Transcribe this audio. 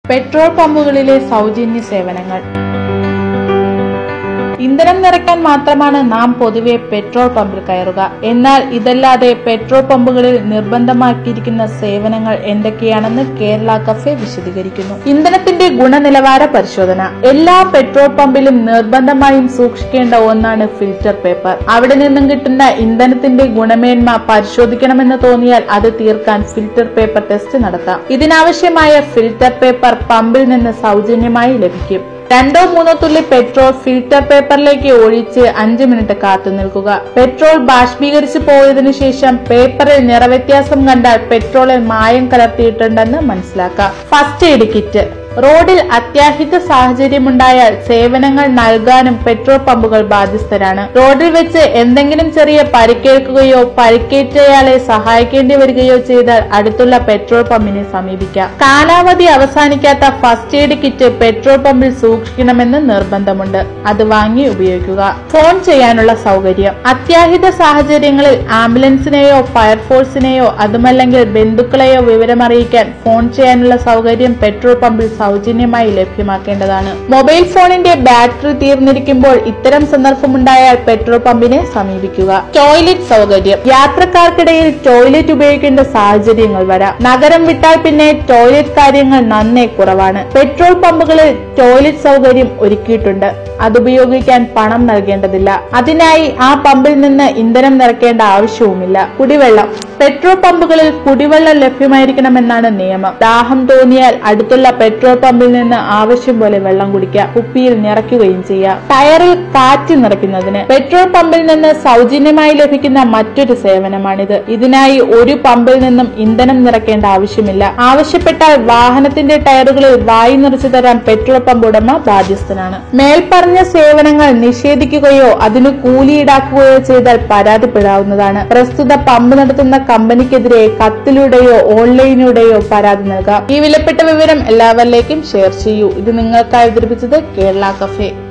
petrol പമ്പുകളിലെ സൗജന്യ സേവനങ്ങൾ ഇന്ധനം നിറയ്ക്കാൻ മാത്രമാണ് നാം പൊതുവെ പെട്രോൾ പമ്പിൽ കയറുക എന്നാൽ ഇതല്ലാതെ പെട്രോൾ പമ്പുകളിൽ നിർബന്ധമാക്കിയിരിക്കുന്ന സേവനങ്ങൾ എന്തൊക്കെയാണെന്ന് കേരള കഫേ വിശദീകരിക്കുന്നു ഇന്ധനത്തിന്റെ ഗുണനിലവാര പരിശോധന എല്ലാ പെട്രോൾ പമ്പിലും നിർബന്ധമായും സൂക്ഷിക്കേണ്ട ഒന്നാണ് ഫിൽറ്റർ പേപ്പർ അവിടെ നിന്നും കിട്ടുന്ന ഇന്ധനത്തിന്റെ ഗുണമേന്മ പരിശോധിക്കണമെന്ന് തോന്നിയാൽ അത് തീർക്കാൻ ഫിൽറ്റർ പേപ്പർ ടെസ്റ്റ് നടത്താം ഇതിനാവശ്യമായ ഫിൽറ്റർ പേപ്പർ പമ്പിൽ നിന്ന് സൗജന്യമായി ലഭിക്കും രണ്ടോ മൂന്നോ തുള്ളി പെട്രോൾ ഫിൽറ്റർ പേപ്പറിലേക്ക് ഒഴിച്ച് അഞ്ച് മിനിറ്റ് കാത്തു നിൽക്കുക പെട്രോൾ ബാഷ്പീകരിച്ച് പോയതിനു ശേഷം പേപ്പറിൽ നിറവ്യത്യാസം കണ്ടാൽ പെട്രോളിൽ മായം കലർത്തിയിട്ടുണ്ടെന്ന് മനസ്സിലാക്കാം ഫസ്റ്റ് എയ്ഡ് കിറ്റ് റോഡിൽ അത്യാഹിത സാഹചര്യമുണ്ടായാൽ സേവനങ്ങൾ നൽകാനും പെട്രോൾ പമ്പുകൾ ബാധ്യസ്ഥരാണ് റോഡിൽ വെച്ച് എന്തെങ്കിലും ചെറിയ പരിക്കേൽക്കുകയോ പരിക്കേറ്റയാളെ സഹായിക്കേണ്ടി വരികയോ ചെയ്താൽ അടുത്തുള്ള പെട്രോൾ പമ്പിനെ സമീപിക്കാം കാലാവധി അവസാനിക്കാത്ത ഫസ്റ്റ് എയ്ഡ് കിറ്റ് പെട്രോൾ പമ്പിൽ സൂക്ഷിക്കണമെന്ന് നിർബന്ധമുണ്ട് അത് വാങ്ങി ഉപയോഗിക്കുക ഫോൺ ചെയ്യാനുള്ള സൗകര്യം അത്യാഹിത സാഹചര്യങ്ങളിൽ ആംബുലൻസിനെയോ ഫയർഫോഴ്സിനെയോ അതുമല്ലെങ്കിൽ ബന്ധുക്കളെയോ വിവരമറിയിക്കാൻ ഫോൺ ചെയ്യാനുള്ള സൗകര്യം പെട്രോൾ പമ്പിൽ സൗജന്യമായി ലഭ്യമാക്കേണ്ടതാണ് മൊബൈൽ ഫോണിന്റെ ബാറ്ററി തീർന്നിരിക്കുമ്പോൾ ഇത്തരം സന്ദർഭമുണ്ടായാൽ പെട്രോൾ പമ്പിനെ സമീപിക്കുക ടോയ്ലറ്റ് സൗകര്യം യാത്രക്കാർക്കിടയിൽ ടോയ്ലറ്റ് ഉപയോഗിക്കേണ്ട സാഹചര്യങ്ങൾ വരാം നഗരം വിട്ടാൽ പിന്നെ ടോയ്ലറ്റ് കാര്യങ്ങൾ നന്നേ കുറവാണ് പെട്രോൾ പമ്പുകളിൽ ടോയ്ലറ്റ് സൗകര്യം ഒരുക്കിയിട്ടുണ്ട് അതുപയോഗിക്കാൻ പണം നൽകേണ്ടതില്ല അതിനായി ആ പമ്പിൽ നിന്ന് ഇന്ധനം നിറയ്ക്കേണ്ട ആവശ്യവുമില്ല കുടിവെള്ളം പെട്രോൾ പമ്പുകളിൽ കുടിവെള്ളം ലഭ്യമായിരിക്കണമെന്നാണ് നിയമം ദാഹം തോന്നിയാൽ അടുത്തുള്ള പെട്രോൾ പമ്പിൽ നിന്ന് ആവശ്യം പോലെ വെള്ളം കുടിക്കാം കുപ്പിയിൽ നിറയ്ക്കുകയും ചെയ്യാം ടയറിൽ കാറ്റ് നിറയ്ക്കുന്നതിന് പെട്രോൾ പമ്പിൽ നിന്ന് സൗജന്യമായി ലഭിക്കുന്ന മറ്റൊരു സേവനമാണിത് ഇതിനായി ഒരു പമ്പിൽ നിന്നും ഇന്ധനം നിറയ്ക്കേണ്ട ആവശ്യമില്ല ആവശ്യപ്പെട്ടാൽ വാഹനത്തിന്റെ ടയറുകളിൽ വായു നിറച്ചു തരാൻ പെട്രോൾ പമ്പ് ഉടമ ബാധ്യസ്ഥനാണ് മേൽപ്പറഞ്ഞ സേവനങ്ങൾ നിഷേധിക്കുകയോ അതിന് കൂലി ഈടാക്കുകയോ ചെയ്താൽ പരാതിപ്പെടാവുന്നതാണ് പ്രസ്തുത പമ്പ് നടത്തുന്ന കമ്പനിക്കെതിരെ കത്തിലൂടെയോ ഓൺലൈനിലൂടെയോ പരാതി നൽകാം ഈ വിലപ്പെട്ട വിവരം എല്ലാവരിലേക്കും ഷെയർ ചെയ്യൂ ഇത് നിങ്ങൾക്കായി അവതരിപ്പിച്ചത് കേരള കഫേ